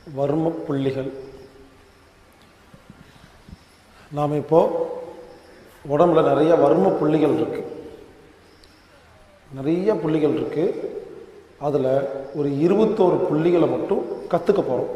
வர்ம புள்ளிகள் நாம் இப்போ உடம்புல நிறைய வர்ம புள்ளிகள் இருக்கு நிறைய புள்ளிகள் இருக்கு அதில் ஒரு இருபத்தோரு புள்ளிகளை மட்டும் கற்றுக்க போகிறோம்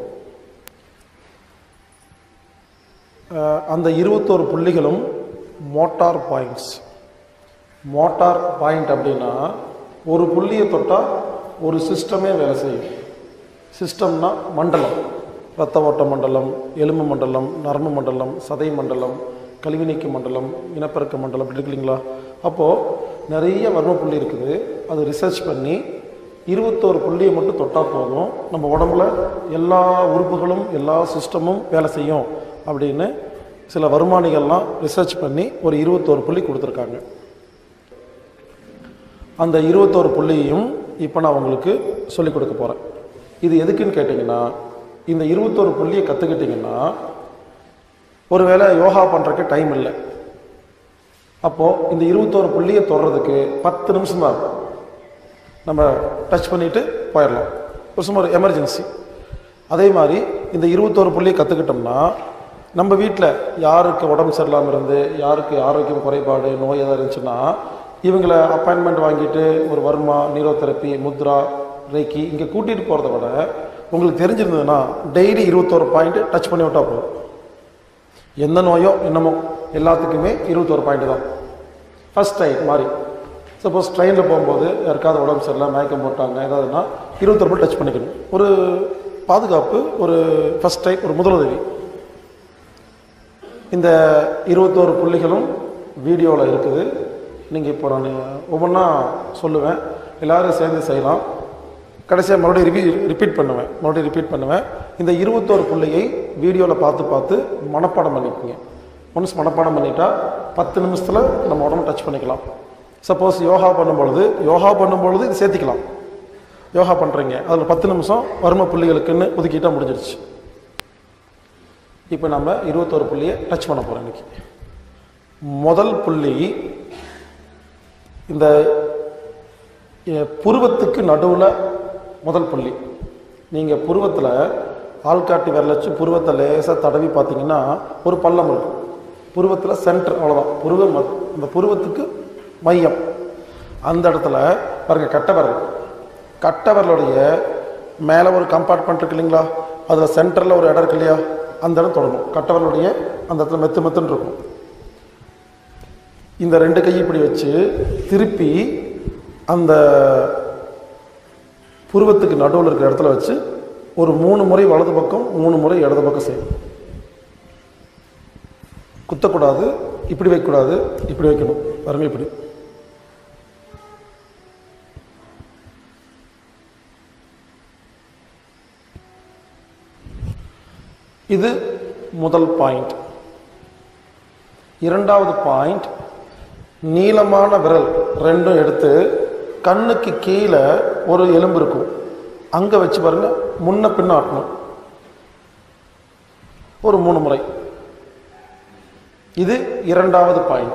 அந்த இருபத்தோரு புள்ளிகளும் மோட்டார் பாயிண்ட்ஸ் மோட்டார் பாயிண்ட் அப்படின்னா ஒரு புள்ளியை தொட்டால் ஒரு சிஸ்டமே வேலை செய்யும் சிஸ்டம்னா மண்டலம் இரத்த ஓட்ட மண்டலம் எலும்பு மண்டலம் நரம்பு மண்டலம் சதை மண்டலம் கழிவு நீக்க மண்டலம் இனப்பெருக்க மண்டலம் அப்படி இருக்கு இல்லைங்களா அப்போது நிறைய வர்ம புள்ளி இருக்குது அது ரிசர்ச் பண்ணி இருபத்தோரு புள்ளியை மட்டும் தொட்டால் போதும் நம்ம உடம்புல எல்லா உறுப்புகளும் எல்லா சிஸ்டமும் வேலை செய்யும் அப்படின்னு சில வருமானிகள்லாம் ரிசர்ச் பண்ணி ஒரு இருபத்தோரு புள்ளி கொடுத்துருக்காங்க அந்த இருபத்தோரு புள்ளியையும் இப்போ நான் உங்களுக்கு சொல்லிக் கொடுக்க போகிறேன் இது எதுக்குன்னு கேட்டிங்கன்னா இந்த இருபத்தோரு புள்ளியை கற்றுக்கிட்டிங்கன்னா ஒருவேளை யோகா பண்ணுறக்கு டைம் இல்லை அப்போது இந்த இருபத்தோரு புள்ளியை தொடுறதுக்கு பத்து நிமிஷம் தான் இருக்கும் நம்ம டச் பண்ணிவிட்டு போயிடலாம் ஒரு சும்மா ஒரு எமர்ஜென்சி அதே மாதிரி இந்த இருபத்தோரு புள்ளியை கற்றுக்கிட்டோம்னா நம்ம வீட்டில் யாருக்கு உடம்பு சரியில்லாமல் இருந்து யாருக்கு ஆரோக்கியம் குறைபாடு நோய் எதாவது இருந்துச்சுன்னா இவங்களை அப்பாயின்மெண்ட் வாங்கிட்டு ஒரு வர்மா நீரோதெரப்பி முத்ரா ரேக்கி இங்கே கூட்டிகிட்டு போகிறத விட உங்களுக்கு தெரிஞ்சிருந்ததுன்னா டெய்லி இருபத்தோரு பாயிண்ட் டச் பண்ணி விட்டால் போதும் எந்த நோயோ என்னமோ எல்லாத்துக்குமே இருபத்தோரு பாயிண்ட் தான் ஃபஸ்ட் டைம் மாதிரி சப்போஸ் ட்ரெயினில் போகும்போது யாருக்காவது உடம்பு சரியில்லை மயக்கம் போட்டாங்க ஏதாவதுன்னா இருபத்தொரு பாயிண்ட் டச் பண்ணிக்கணும் ஒரு பாதுகாப்பு ஒரு ஃபஸ்ட் டைம் ஒரு முதலுதவி இந்த இருபத்தோரு புள்ளிகளும் வீடியோவில் இருக்குது நீங்கள் இப்போ நான் ஒவ்வொன்றா சொல்லுவேன் எல்லோரும் சேர்ந்து செய்யலாம் கடைசியாக மறுபடியும் ரிப்பீ ரிப்பீட் பண்ணுவேன் மறுபடியும் ரிப்பீட் பண்ணுவேன் இந்த இருபத்தோரு புள்ளியை வீடியோவில் பார்த்து பார்த்து மனப்பாடம் பண்ணிக்கோங்க ஒன்ஸ் மனப்பாடம் பண்ணிட்டா பத்து நிமிஷத்தில் நம்ம உடம்பு டச் பண்ணிக்கலாம் சப்போஸ் யோகா பண்ணும்பொழுது யோகா பண்ணும்பொழுது இது சேர்த்திக்கலாம் யோகா பண்ணுறீங்க அதில் பத்து நிமிஷம் வறுமை புள்ளிகளுக்குன்னு ஒதுக்கிட்டால் முடிஞ்சிருச்சு இப்போ நம்ம இருபத்தோரு புள்ளியை டச் பண்ண போகிறோம் இன்னைக்கு முதல் புள்ளி இந்த புருவத்துக்கு நடுவில் முதல் புள்ளி நீங்கள் புருவத்தில் ஆள்காட்டி விரலச்சு புருவத்தை லேசாக தடவி பார்த்தீங்கன்னா ஒரு பள்ளம் இருக்கும் புருவத்தில் சென்டர் அவ்வளோதான் புருவம் இந்த புருவத்துக்கு மையம் அந்த இடத்துல பாருங்கள் கட்டை விரல் கட்டை விரலுடைய மேலே ஒரு கம்பார்ட்மெண்ட் இருக்கு இல்லைங்களா அதில் சென்டரில் ஒரு இடம் இருக்கு இல்லையா அந்த இடம் தொடங்கும் கட்டை விரலுடைய அந்த இடத்துல மெத்து மெத்துன்னு இருக்கும் இந்த ரெண்டு கை இப்படி வச்சு திருப்பி அந்த புருவத்துக்கு நடுவில் இருக்கிற இடத்துல வச்சு ஒரு மூணு முறை வலது பக்கம் மூணு முறை இடது பக்கம் செய்யணும் குத்தக்கூடாது இப்படி வைக்கக்கூடாது இப்படி வைக்கணும் பாருங்க இப்படி இது முதல் பாயிண்ட் இரண்டாவது பாயிண்ட் நீளமான விரல் ரெண்டும் எடுத்து கண்ணுக்கு கீழே ஒரு எலும்பு இருக்கும் அங்கே வச்சு பாருங்க முன்ன பின்ன ஆட்டணும் ஒரு மூணு முறை இது இரண்டாவது பாயிண்ட்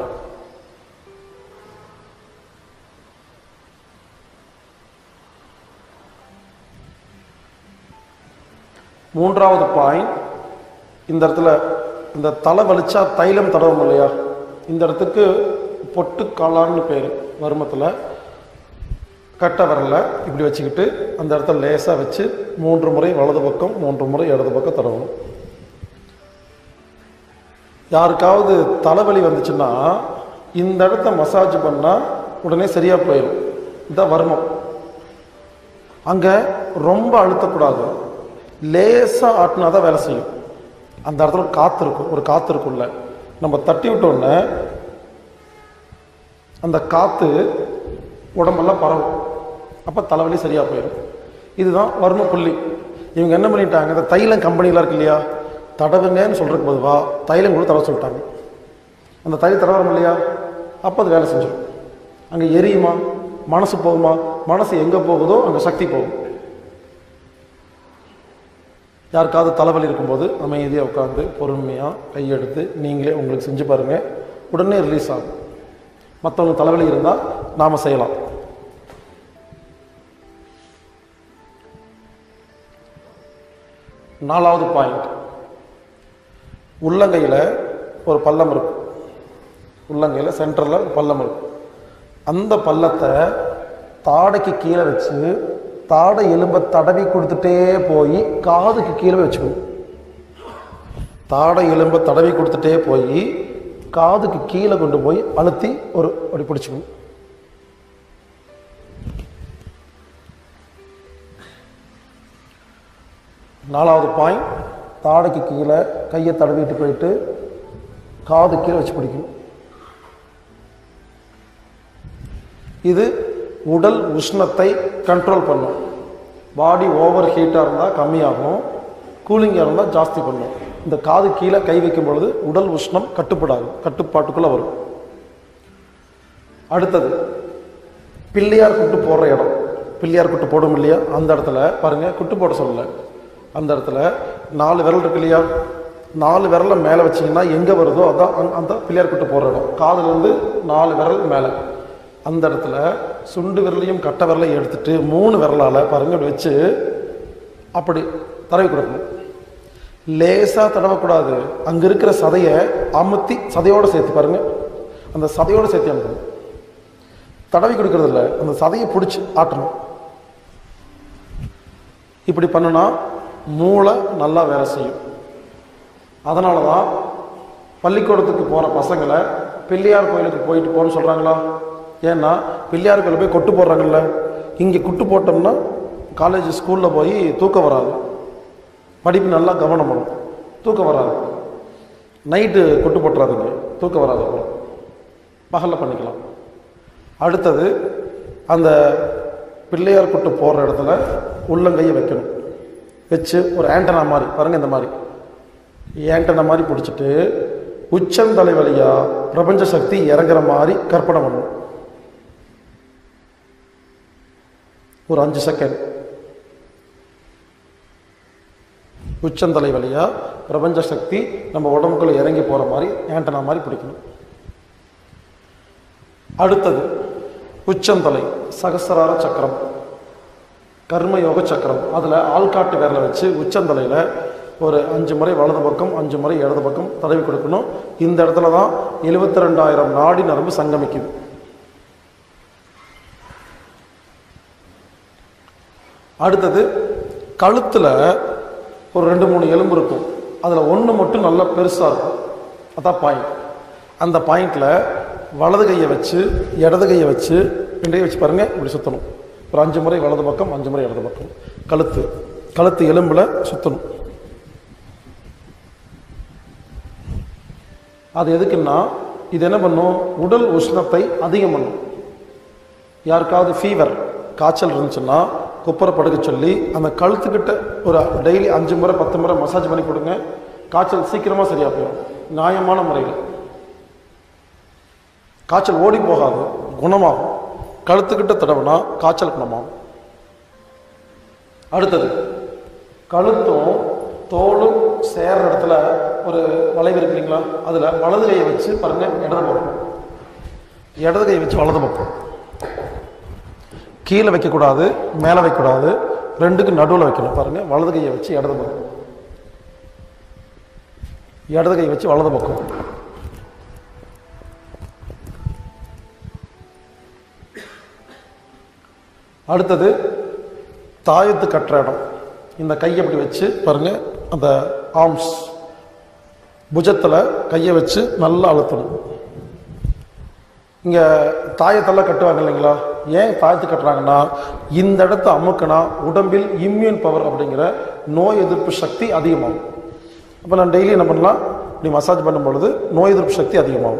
மூன்றாவது பாயிண்ட் இந்த இடத்துல இந்த தலை வலிச்சா தைலம் தடவும் இல்லையா இந்த இடத்துக்கு பொட்டு காளான்னு பேர் வருமத்தில் கட்டை வரல இப்படி வச்சுக்கிட்டு அந்த இடத்துல லேசாக வச்சு மூன்று முறை வலது பக்கம் மூன்று முறை இடது பக்கம் தடவணும் யாருக்காவது தலைவலி வந்துச்சுன்னா இந்த இடத்த மசாஜ் பண்ணால் உடனே சரியாக போயிடும் இதான் வருமம் அங்கே ரொம்ப அழுத்தக்கூடாது லேசாக ஆட்டினா தான் வேலை செய்யும் அந்த இடத்துல ஒரு காற்று இருக்கும் ஒரு காற்று இருக்கும்ல நம்ம தட்டி விட்டோன்னே அந்த காற்று உடம்பெல்லாம் பரவும் அப்போ தலைவலி சரியாக போயிடும் இதுதான் வர்ம புள்ளி இவங்க என்ன பண்ணிட்டாங்க இந்த தைலம் கம்பெனிலாம் இருக்கு இல்லையா தடவுங்கன்னு சொல்கிறதுக்கு பொதுவாக தைலம் கூட தடவை சொல்லிட்டாங்க அந்த தைலம் தடவரம் இல்லையா அப்போ அது வேலை செஞ்சிடும் அங்கே எரியுமா மனசு போகுமா மனசு எங்கே போகுதோ அங்கே சக்தி போகும் யாருக்காவது தலைவலி இருக்கும்போது அமைதியாக உட்காந்து பொறுமையாக கையெடுத்து நீங்களே உங்களுக்கு செஞ்சு பாருங்கள் உடனே ரிலீஸ் ஆகும் மற்றவங்க தலைவலி இருந்தால் நாம் செய்யலாம் நாலாவது பாயிண்ட் உள்ளங்கையில் ஒரு பள்ளம் இருக்கும் உள்ளங்கையில் சென்டரில் ஒரு பள்ளம் இருக்கும் அந்த பள்ளத்தை தாடைக்கு கீழே வச்சு தாடை எலும்பை தடவி கொடுத்துட்டே போய் காதுக்கு கீழே வச்சுக்கணும் தாடை எலும்பை தடவி கொடுத்துட்டே போய் காதுக்கு கீழே கொண்டு போய் அழுத்தி ஒரு அப்படி பிடிச்சிக்கணும் நாலாவது பாயிண்ட் தாடைக்கு கீழே கையை தடவிட்டு போயிட்டு காது கீழே வச்சு பிடிக்கணும் இது உடல் உஷ்ணத்தை கண்ட்ரோல் பண்ணும் பாடி ஓவர் ஹீட்டாக இருந்தால் கம்மியாகும் கூலிங்காக இருந்தால் ஜாஸ்தி பண்ணும் இந்த காது கீழே கை வைக்கும் பொழுது உடல் உஷ்ணம் கட்டுப்படாகும் கட்டுப்பாட்டுக்குள்ளே வரும் அடுத்தது பிள்ளையார் குட்டு போடுற இடம் பிள்ளையார் குட்டு போடும் இல்லையா அந்த இடத்துல பாருங்கள் குட்டு போட சொல்லலை அந்த இடத்துல நாலு விரல் இருக்கு இல்லையா நாலு விரலை மேலே வச்சிங்கன்னா எங்கே வருதோ அதான் அந்த- அந்த பிள்ளையார் குட்டு போடுற இடம் காதுலேருந்து நாலு விரல் மேலே அந்த இடத்துல சுண்டு விரலையும் கட்டை விரலையும் எடுத்துட்டு மூணு விரலால் பாருங்க இப்படி வச்சு அப்படி தடவி கொடுக்கணும் லேசாக தடவக்கூடாது அங்கே இருக்கிற சதையை அமுத்தி சதையோடு சேர்த்து பாருங்க அந்த சதையோடு சேர்த்து அமுக்கணும் தடவி கொடுக்கறது இல்ல அந்த சதையை பிடிச்சி ஆட்டணும் இப்படி பண்ணுனா மூளை நல்லா வேலை செய்யும் அதனால தான் பள்ளிக்கூடத்துக்கு போகிற பசங்களை பிள்ளையார் கோயிலுக்கு போயிட்டு போன்னு சொல்கிறாங்களா ஏன்னா பிள்ளையார் கோயிலில் போய் கொட்டு போடுறாங்கல்ல இங்கே குட்டு போட்டோம்னா காலேஜ் ஸ்கூலில் போய் தூக்கம் வராது படிப்பு நல்லா கவனம் பண்ணும் தூக்கம் வராது நைட்டு கொட்டு போட்டுறாதுங்க தூக்கம் வராது அப்புறம் பகலில் பண்ணிக்கலாம் அடுத்தது அந்த பிள்ளையார் கொட்டு போடுற இடத்துல உள்ளங்கையை வைக்கணும் வச்சு ஒரு ஆண்டனா மாதிரி பாருங்க இந்த மாதிரி ஏண்டனை மாதிரி பிடிச்சிட்டு உச்சந்தலை வழியா பிரபஞ்ச சக்தி இறங்குற மாதிரி கற்பனை பண்ணணும் ஒரு அஞ்சு செகண்ட் உச்சந்தலை வழியா பிரபஞ்ச சக்தி நம்ம உடம்புக்குள்ள இறங்கி போற மாதிரி ஏண்டனா மாதிரி பிடிக்கணும் அடுத்தது உச்சந்தலை சகசரார சக்கரம் கர்மயோக சக்கரம் அதில் ஆள்காட்டு விரலை வச்சு உச்சந்தலையில் ஒரு அஞ்சு முறை வலது பக்கம் அஞ்சு முறை இடது பக்கம் தடவி கொடுக்கணும் இந்த இடத்துல தான் எழுபத்தி ரெண்டாயிரம் நாடி நரம்பு சங்கமிக்குது அடுத்தது கழுத்தில் ஒரு ரெண்டு மூணு எலும்பு இருக்கும் அதில் ஒன்று மட்டும் நல்லா பெருசாக இருக்கும் அதான் பாயிண்ட் அந்த பாயிண்டில் வலது கையை வச்சு இடது கையை வச்சு ரெண்டையும் வச்சு பாருங்கள் இப்படி சுற்றணும் ஒரு அஞ்சு முறை வலது பக்கம் அஞ்சு முறை இடது பக்கம் கழுத்து கழுத்து எலும்பில் சுற்றணும் அது எதுக்குன்னா இது என்ன பண்ணும் உடல் உஷ்ணத்தை அதிகம் பண்ணும் யாருக்காவது ஃபீவர் காய்ச்சல் இருந்துச்சுன்னா குப்பரை படுக்க சொல்லி அந்த கழுத்துக்கிட்ட ஒரு டெய்லி அஞ்சு முறை பத்து முறை மசாஜ் பண்ணி கொடுங்க காய்ச்சல் சீக்கிரமாக சரியாக போயிடும் நியாயமான முறையில் காய்ச்சல் ஓடி போகாது குணமாகும் கழுத்துக்கிட்ட தடவுனா காய்ச்சல் குணமாகும் அடுத்தது கழுத்தும் தோலும் சேர்ற இடத்துல ஒரு வளைவு இருக்கு இல்லைங்களா அதில் வலது கையை வச்சு பாருங்க இடது பக்கம் இடது கையை வச்சு வலது பக்கம் கீழே வைக்கக்கூடாது மேலே வைக்கக்கூடாது ரெண்டுக்கு நடுவில் வைக்கணும் பாருங்க வலது கையை வச்சு இடது பக்கம் இடது கை வச்சு வலது பக்கம் அடுத்தது தாயத்து கட்டுற இடம் இந்த கையை அப்படி வச்சு பாருங்க அந்த ஆர்ம்ஸ் புஜத்தில் கையை வச்சு நல்லா அழுத்தணும் இங்கே தாயத்தெல்லாம் கட்டுவாங்க இல்லைங்களா ஏன் தாயத்து கட்டுறாங்கன்னா இந்த இடத்த அமுக்குனா உடம்பில் இம்யூன் பவர் அப்படிங்கிற நோய் எதிர்ப்பு சக்தி அதிகமாகும் அப்போ நான் டெய்லி என்ன பண்ணலாம் இப்படி மசாஜ் பண்ணும் பொழுது நோய் எதிர்ப்பு சக்தி அதிகமாகும்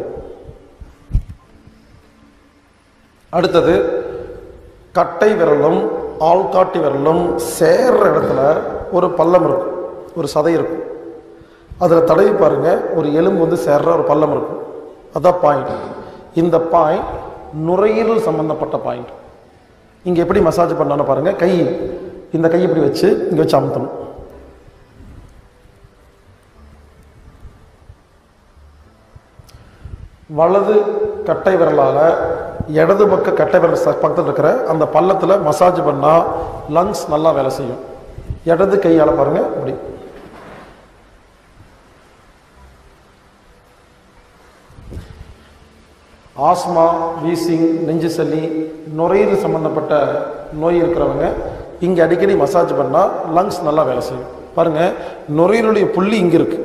அடுத்தது கட்டை விரலும் ஆள்காட்டி விரலும் சேர்ற இடத்துல ஒரு பள்ளம் இருக்கும் ஒரு சதை இருக்கும் அதில் தடவி பாருங்க ஒரு எலும்பு வந்து சேர்ற ஒரு பள்ளம் இருக்கும் அதான் பாயிண்ட் இந்த பாயிண்ட் நுரையீரல் சம்பந்தப்பட்ட பாயிண்ட் இங்கே எப்படி மசாஜ் பண்ணான்னு பாருங்க கை இந்த கை இப்படி வச்சு இங்கே வச்சு அமுத்தணும் வலது கட்டை விரலால் இடது பக்க கட்டை விரல் ச- பக்கத்தில் இருக்கிற அந்த பள்ளத்தில் மசாஜ் பண்ணால் லங்ஸ் நல்லா வேலை செய்யும் இடது கையால் பாருங்க இப்படி ஆஸ்மா வீசிங் நெஞ்சு சளி நுரையீரல் சம்பந்தப்பட்ட நோய் இருக்கிறவங்க இங்கே அடிக்கடி மசாஜ் பண்ணால் லங்ஸ் நல்லா வேலை செய்யும் பாருங்க நுரையீரலுடைய புள்ளி இங்கே இருக்கு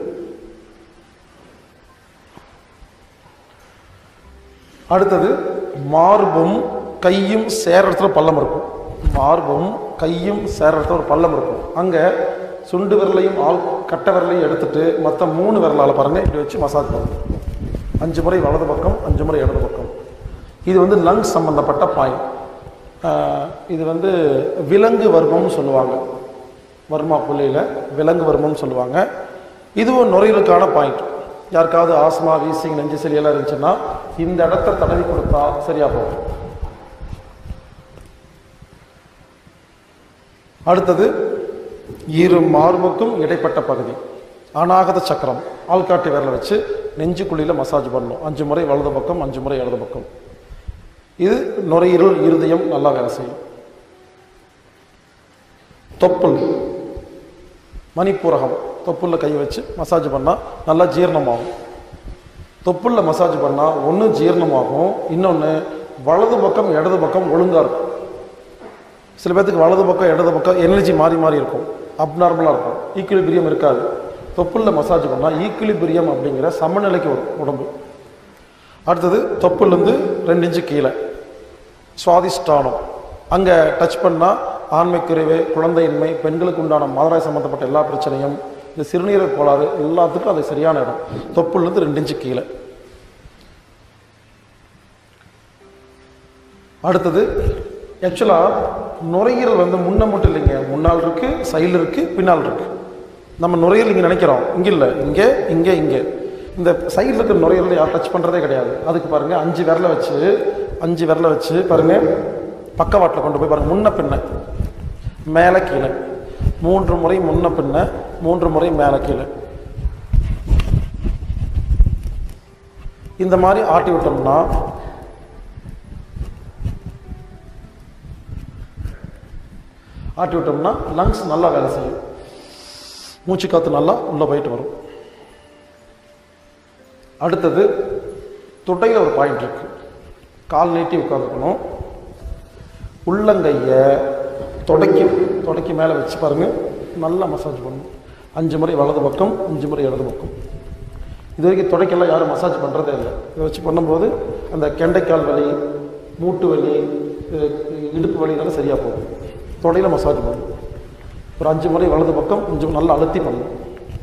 அடுத்தது மார்பும் கையும் சேர இடத்துல பள்ளம் இருக்கும் மார்பும் கையும் சேர இடத்துல ஒரு பள்ளம் இருக்கும் அங்கே சுண்டு விரலையும் ஆள் கட்டை விரலையும் எடுத்துட்டு மற்ற மூணு விரலால் பாருங்க இப்படி வச்சு மசாஜ் பண்ணணும் அஞ்சு முறை வலது பக்கம் அஞ்சு முறை இடது பக்கம் இது வந்து லங்ஸ் சம்பந்தப்பட்ட பாயிண்ட் இது வந்து விலங்கு வர்மம்னு சொல்லுவாங்க வர்மா புள்ளியில் விலங்கு வர்மம்னு சொல்லுவாங்க இதுவும் நுரையீரலுக்கான பாயிண்ட் யாருக்காவது ஆஸ்மா வீசிங் நெஞ்சு சளி எல்லாம் இருந்துச்சுன்னா இந்த இடத்த தடவி கொடுத்தா சரியா போகும் அடுத்தது இரு மார்புக்கும் இடைப்பட்ட பகுதி அநாகத சக்கரம் ஆள்காட்டி விரலை வச்சு நெஞ்சு குழியில் மசாஜ் பண்ணணும் அஞ்சு முறை வலது பக்கம் அஞ்சு முறை இடது பக்கம் இது நுரையீரல் இருதயம் நல்லா வேலை செய்யும் தொப்புள் மணிப்பூரகம் தொப்புளில் கை வச்சு மசாஜ் பண்ணால் நல்லா ஜீரணமாகும் தொப்புளில் மசாஜ் பண்ணால் ஒன்று ஜீரணமாகும் இன்னொன்று வலது பக்கம் இடது பக்கம் ஒழுங்காக இருக்கும் சில பேர்த்துக்கு வலது பக்கம் இடது பக்கம் எனர்ஜி மாறி மாறி இருக்கும் அப்நார்மலாக இருக்கும் ஈக்குலிபிரியம் இருக்காது தொப்புளில் மசாஜ் பண்ணால் ஈக்குலிபிரியம் அப்படிங்கிற சமநிலைக்கு வரும் உடம்பு அடுத்தது தொப்புலேருந்து ரெண்டு இன்ச்சு கீழே சுவாதிஷ்டானம் அங்கே டச் பண்ணால் ஆண்மைக்குறைவு குழந்தையின்மை பெண்களுக்கு உண்டான மாதராய் சம்மந்தப்பட்ட எல்லா பிரச்சனையும் இந்த சிறுநீரக கோளாறு எல்லாத்துக்கும் அது சரியான இடம் தொப்புலேருந்து ரெண்டு இன்ச்சு கீழே அடுத்தது ஆக்சுவலாக நுரையீரல் வந்து முன்ன மட்டும் இல்லைங்க முன்னால் இருக்கு சைடில் இருக்கு பின்னால் இருக்கு நம்ம நுரையீரல் இங்கே நினைக்கிறோம் இங்கே இல்லை இங்கே இங்கே இங்கே இந்த சைடில் இருக்கிற நுரையீரல் யார் டச் பண்ணுறதே கிடையாது அதுக்கு பாருங்க அஞ்சு விரலை வச்சு அஞ்சு விரலை வச்சு பாருங்க பக்கவாட்டில் கொண்டு போய் பாருங்க முன்ன பின்ன மேலே கீழே மூன்று முறை முன்ன பின்ன மூன்று முறை மேலே கீழே இந்த மாதிரி ஆட்டி விட்டோம்னா ஆட்டி விட்டோம்னா லங்ஸ் நல்லா வேலை செய்யும் மூச்சு காற்று நல்லா உள்ளே போயிட்டு வரும் அடுத்தது துட்டையில் ஒரு பாயிண்ட் இருக்கு கால் நீட்டி உட்காந்துக்கணும் உள்ளங்கையை தொடக்கி தொடக்கி மேலே வச்சு பாருங்க நல்லா மசாஜ் பண்ணணும் அஞ்சு முறை வலது பக்கம் அஞ்சு முறை இடது பக்கம் இது வரைக்கும் தொடக்கெல்லாம் யாரும் மசாஜ் பண்ணுறதே இல்லை இதை வச்சு பண்ணும்போது அந்த கெண்டைக்கால் வலி மூட்டு வலி அஹ் இடுப்பு வலினால சரியாக போகும் தொடையில் மசாஜ் பண்ணணும் ஒரு அஞ்சு முறை வலது பக்கம் அஞ்சு முறை நல்லா அழுத்தி பண்ணணும்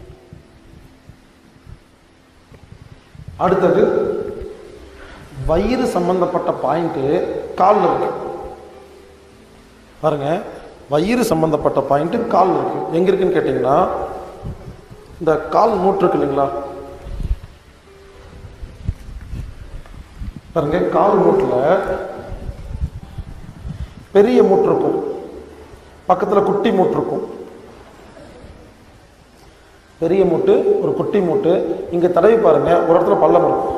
அடுத்தது வயிறு சம்பந்தப்பட்ட பாயிண்ட்டு காலில் இருக்கு பாருங்க வயிறு சம்பந்தப்பட்ட பாயிண்ட்டு காலில் இருக்கு எங்க இருக்குன்னு கேட்டிங்கன்னா இந்த கால் மூட்டு இருக்கு இல்லைங்களா பாருங்க கால் மூட்டில் பெரிய மூட்டு இருக்கும் பக்கத்தில் குட்டி மூட்டு இருக்கும் பெரிய மூட்டு ஒரு குட்டி மூட்டு இங்கே தடவி பாருங்க ஒரு இடத்துல பள்ளம் இருக்கும்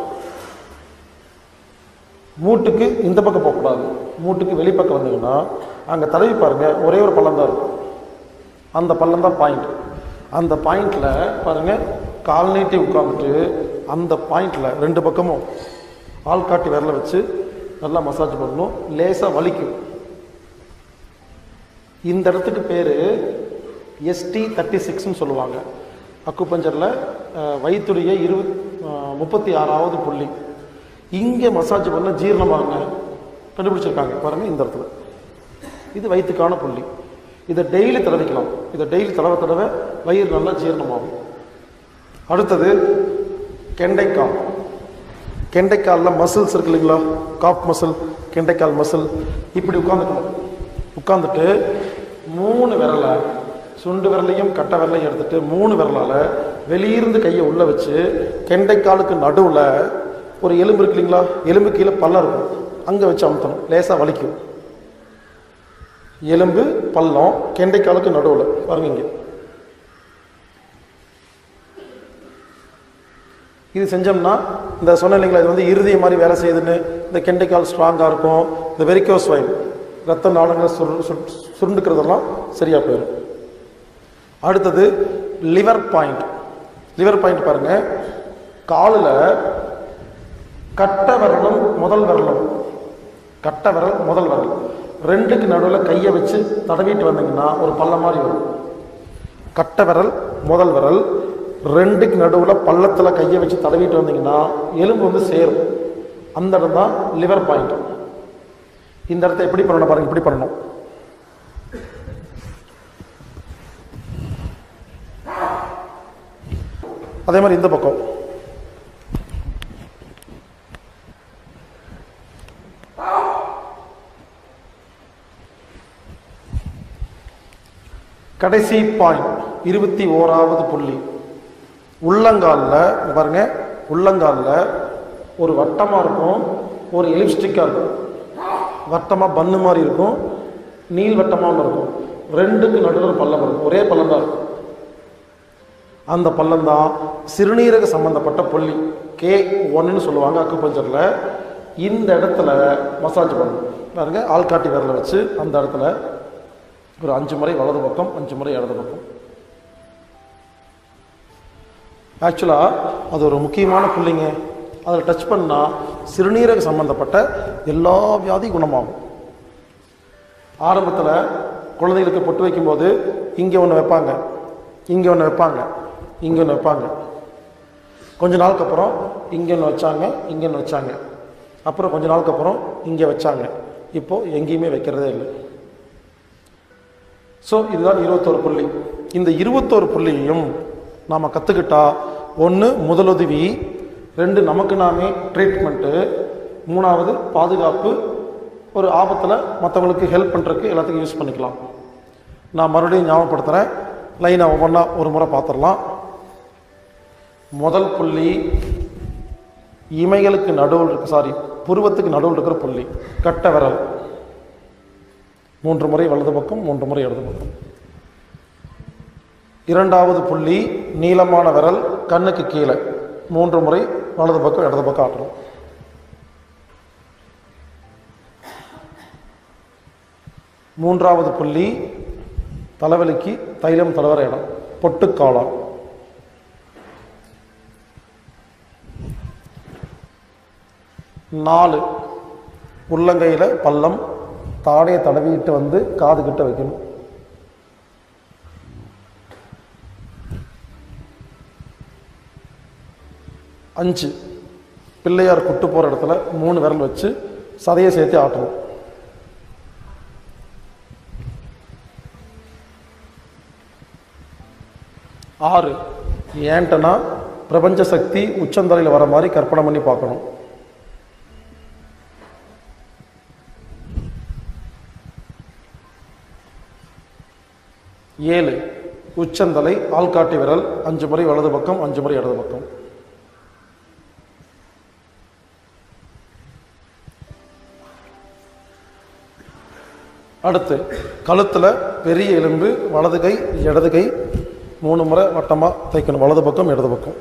மூட்டுக்கு இந்த பக்கம் போகக்கூடாது மூட்டுக்கு வெளிப்பக்கம் வந்தீங்கன்னா அங்கே தடவி பாருங்க ஒரே ஒரு பள்ளம் தான் இருக்கும் அந்த பள்ளம் தான் பாயிண்ட் அந்த பாயிண்ட்ல பாருங்க கால் நீட்டி உட்காந்துட்டு அந்த பாயிண்ட்ல ரெண்டு பக்கமும் ஆள்காட்டி விரல வச்சு நல்லா மசாஜ் பண்ணணும் லேசாக வலிக்கும் இந்த இடத்துக்கு பேர் எஸ்டி தேர்ட்டி சிக்ஸ்னு சொல்லுவாங்க அக்குபஞ்சரில் வயிற்றுடைய இருபத் முப்பத்தி ஆறாவது புள்ளி இங்கே மசாஜ் பண்ண ஜீரணமாகுங்க கண்டுபிடிச்சிருக்காங்க பாருங்க இந்த இடத்துல இது வயிற்றுக்கான புள்ளி இதை டெய்லி தடவிக்கலாம் இதை டெய்லி தடவை தடவை வயிறு நல்லா ஜீரணமாகும் அடுத்தது கெண்டைக்கால் கெண்டைக்காலில் மசில்ஸ் இருக்கு இல்லைங்களா காப் மசில் கெண்டைக்கால் மசில் இப்படி உட்காந்துக்கணும் உட்காந்துட்டு மூணு விரலை சுண்டு விரலையும் கட்டை விரலையும் எடுத்துட்டு மூணு விரலால் வெளியிருந்து கையை உள்ளே வச்சு கெண்டைக்காலுக்கு நடுவில் ஒரு எலும்பு இருக்கு இல்லைங்களா எலும்பு கீழே பள்ளம் இருக்கும் அங்கே வச்சு அமுத்தணும் லேசாக வலிக்கும் எலும்பு பள்ளம் கெண்டைக்காலுக்கு நடுவில் பாருங்க இங்கே இது செஞ்சோம்னா இந்த சொன்ன இல்லைங்களா இது வந்து இறுதிய மாதிரி வேலை செய்யுதுன்னு இந்த கெண்டைக்கால் ஸ்ட்ராங்காக இருக்கும் இந்த வெரிக்கோஸ் வைன் ரத்த நாளங்கள் சுரு சுரு- சுருண்டுக்கிறதெல்லாம் சரியாக போயிடும் அடுத்தது லிவர் பாயிண்ட் லிவர் பாயிண்ட் பாருங்க காலில் கட்ட விரலும் முதல் விரலும் கட்ட விரல் முதல் விரல் ரெண்டுக்கு நடுவில் கையை வச்சு தடவிட்டு வந்தீங்கன்னா ஒரு பள்ளம் மாதிரி வரும் கட்ட விரல் முதல் விரல் ரெண்டுக்கு நடுவில் பள்ளத்தில் கையை வச்சு தடவிட்டு வந்தீங்கன்னா எலும்பு வந்து சேரும் அந்த இடம் தான் லிவர் பாயிண்ட் இந்த இடத்த எப்படி பண்ணணும் பாருங்க இப்படி பண்ணணும் அதே மாதிரி இந்த பக்கம் கடைசி பாயிண்ட் இருபத்தி ஓராவது புள்ளி உள்ளங்காலில் இங்க பாருங்க உள்ளங்காலில் ஒரு வட்டமாக இருக்கும் ஒரு எலிப்ஸ்டிக்காக இருக்கும் வட்டமாக பன்னு மாதிரி இருக்கும் நீள் வட்டமாக இருக்கும் ரெண்டுக்கு நடுவில் ஒரு பள்ளம் இருக்கும் ஒரே பள்ளம் தான் இருக்கும் அந்த பள்ளம் தான் சிறுநீரக சம்பந்தப்பட்ட புள்ளி கே ஒன்னு சொல்லுவாங்க அக்குபஞ்சரில் இந்த இடத்துல மசாஜ் பண்ணணும் பாருங்க ஆள்காட்டி விரலை வச்சு அந்த இடத்துல ஒரு அஞ்சு முறை வலது பக்கம் அஞ்சு முறை இடது பக்கம் ஆக்சுவலாக அது ஒரு முக்கியமான புள்ளிங்க அதில் டச் பண்ணால் சிறுநீரக சம்பந்தப்பட்ட எல்லா வியாதி குணமாகும் ஆரம்பத்தில் குழந்தைகளுக்கு பொட்டு வைக்கும்போது இங்கே ஒன்று வைப்பாங்க இங்கே ஒன்று வைப்பாங்க இங்கே ஒன்று வைப்பாங்க கொஞ்ச நாளுக்கு அப்புறம் இங்கே ஒன்று வச்சாங்க இங்கே ஒன்று வச்சாங்க அப்புறம் கொஞ்ச நாளுக்கு அப்புறம் இங்கே வச்சாங்க இப்போது எங்கேயுமே வைக்கிறதே இல்லை ஸோ இதுதான் இருபத்தோரு புள்ளி இந்த இருபத்தோரு புள்ளியையும் நாம் கற்றுக்கிட்டா ஒன்று முதலுதவி ரெண்டு நமக்கு நாமே ட்ரீட்மெண்ட்டு மூணாவது பாதுகாப்பு ஒரு ஆபத்தில் மற்றவங்களுக்கு ஹெல்ப் பண்ணுறதுக்கு எல்லாத்துக்கும் யூஸ் பண்ணிக்கலாம் நான் மறுபடியும் ஞாபகப்படுத்துகிறேன் லைனை ஒவ்வொன்றா ஒரு முறை பார்த்துடலாம் முதல் புள்ளி இமைகளுக்கு நடுவில் இருக்கு சாரி புருவத்துக்கு நடுவில் இருக்கிற புள்ளி கட்ட விரல் மூன்று முறை வலது பக்கம் மூன்று முறை இடது பக்கம் இரண்டாவது புள்ளி நீளமான விரல் கண்ணுக்கு கீழே மூன்று முறை வலது பக்கம் இடது பக்கம் ஆட்டணும் மூன்றாவது புள்ளி தலைவலிக்கு தைலம் தடவர இடம் பொட்டுக்காலம் நாலு உள்ளங்கையில் பள்ளம் தாடையை தடவிட்டு வந்து காது கிட்ட வைக்கணும் அஞ்சு பிள்ளையார் குட்டு போகிற இடத்துல மூணு விரல் வச்சு சதையை சேர்த்து ஆட்டணும் ஆறு ஏன்ட்டனா பிரபஞ்ச சக்தி உச்சந்தலையில் வர மாதிரி கற்பனை பண்ணி பார்க்கணும் ஏழு உச்சந்தலை ஆள்காட்டி விரல் அஞ்சு முறை வலது பக்கம் அஞ்சு முறை இடது பக்கம் அடுத்து கழுத்தில் பெரிய எலும்பு வலது கை இடது கை மூணு முறை வட்டமாக தைக்கணும் வலது பக்கம் இடது பக்கம்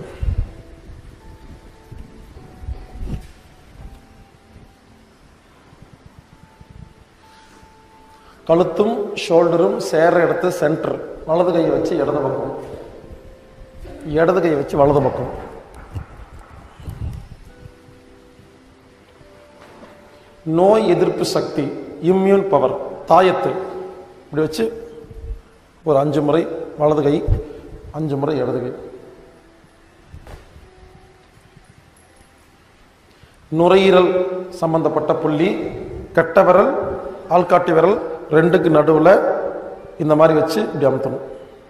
கழுத்தும் ஷோல்டரும் சேர்ற இடத்து சென்டர் வலது கையை வச்சு இடது பக்கம் இடது கையை வச்சு வலது பக்கம் நோய் எதிர்ப்பு சக்தி இம்யூன் பவர் தாயத்து இப்படி வச்சு ஒரு அஞ்சு முறை வலது கை அஞ்சு முறை இடது கை நுரையீரல் சம்பந்தப்பட்ட புள்ளி கட்ட விரல் ஆள்காட்டி விரல் ரெண்டுக்கு நடுவில் இந்த மாதிரி வச்சு இப்படி அமுத்தணும்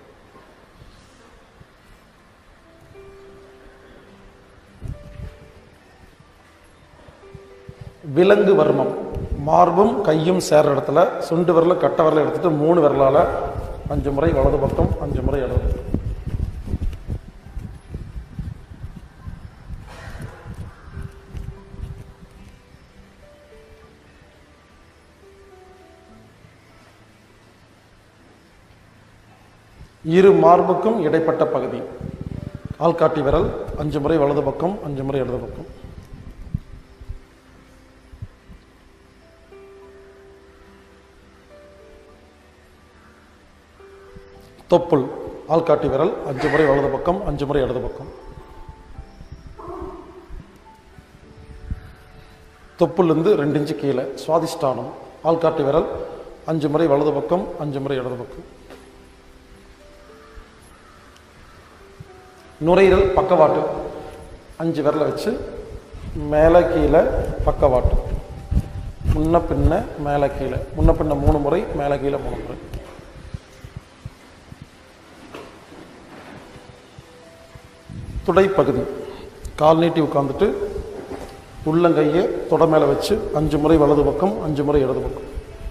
விலங்கு வர்மம் மார்பும் கையும் சேர்ற இடத்துல சுண்டு விரல கட்ட விரல எடுத்துட்டு மூணு விரலால அஞ்சு முறை வலது பக்கம் அஞ்சு முறை இடது பக்கம் இரு மார்புக்கும் இடைப்பட்ட பகுதி ஆள்காட்டி விரல் அஞ்சு முறை வலது பக்கம் அஞ்சு முறை இடது பக்கம் தொப்புள் ஆள்காட்டி விரல் அஞ்சு முறை வலது பக்கம் அஞ்சு முறை இடது பக்கம் தொப்புலேருந்து ரெண்டு இன்ச்சு கீழே சுவாதிஷ்டானம் ஆள்காட்டி விரல் அஞ்சு முறை வலது பக்கம் அஞ்சு முறை இடது பக்கம் நுரையீரல் பக்கவாட்டு அஞ்சு விரலை வச்சு மேலே கீழே பக்கவாட்டு முன்ன பின்ன மேலே கீழே முன்ன பின்ன மூணு முறை மேலே கீழே மூணு முறை துடைப்பகுதி கால் நீட்டி உட்காந்துட்டு உள்ளங்கையை தொட மேலே வச்சு அஞ்சு முறை வலது பக்கம் அஞ்சு முறை இடது பக்கம்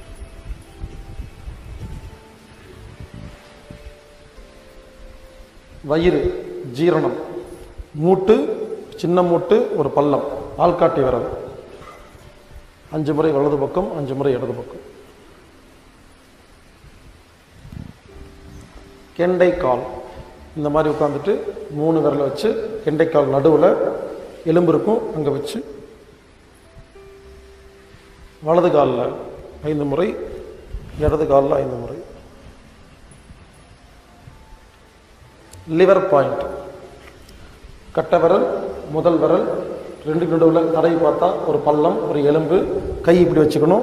வயிறு ஜீரணம் மூட்டு சின்ன மூட்டு ஒரு பள்ளம் ஆள்காட்டி விரல் அஞ்சு முறை வலது பக்கம் அஞ்சு முறை இடது பக்கம் கெண்டைக்கால் இந்த மாதிரி உட்காந்துட்டு மூணு விரலை வச்சு கெண்டைக்கால் நடுவில் எலும்பு இருக்கும் அங்கே வச்சு வலது காலில் ஐந்து முறை இடது காலில் ஐந்து முறை லிவர் பாயிண்ட் கட்டை விரல் முதல் விரல் ரெண்டு நடுவில் தடவி பார்த்தா ஒரு பள்ளம் ஒரு எலும்பு கை இப்படி வச்சுக்கணும்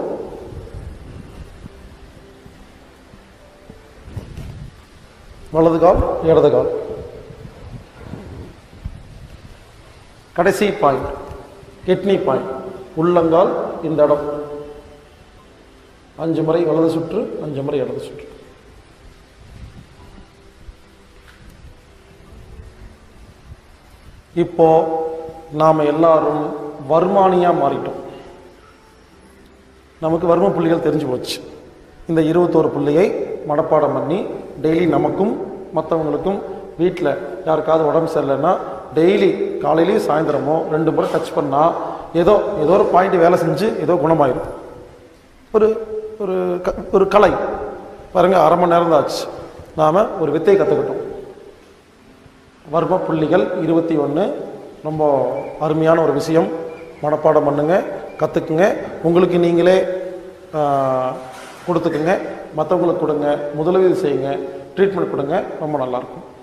வலது கால் இடது கால் கடைசி பாயிண்ட் கிட்னி பாயிண்ட் உள்ளங்கால் இந்த இடம் அஞ்சு முறை வலது சுற்று அஞ்சு முறை இடது சுற்று இப்போ நாம் எல்லாரும் வர்மானியாக மாறிட்டோம் நமக்கு வர்ம புள்ளிகள் தெரிஞ்சு போச்சு இந்த இருபத்தோரு புள்ளியை மனப்பாடம் பண்ணி டெய்லி நமக்கும் மற்றவங்களுக்கும் வீட்டில் யாருக்காவது உடம்பு சரியில்லைன்னா டெய்லி காலையிலையும் சாயந்தரமோ ரெண்டு முறை டச் பண்ணால் ஏதோ ஏதோ ஒரு பாயிண்ட் வேலை செஞ்சு ஏதோ குணமாயிரும் ஒரு ஒரு க ஒரு கலை பாருங்கள் அரை மணி நேரம் தான் ஆச்சு நாம் ஒரு வித்தையை கற்றுக்கிட்டோம் வர்ம புள்ளிகள் இருபத்தி ஒன்று ரொம்ப அருமையான ஒரு விஷயம் மனப்பாடம் பண்ணுங்க கற்றுக்குங்க உங்களுக்கு நீங்களே ஆ, கொடுத்துக்குங்க மற்றவங்களுக்கு கொடுங்க முதலுதவி செய்யுங்க ட்ரீட்மெண்ட் கொடுங்க ரொம்ப நல்லாயிருக்கும்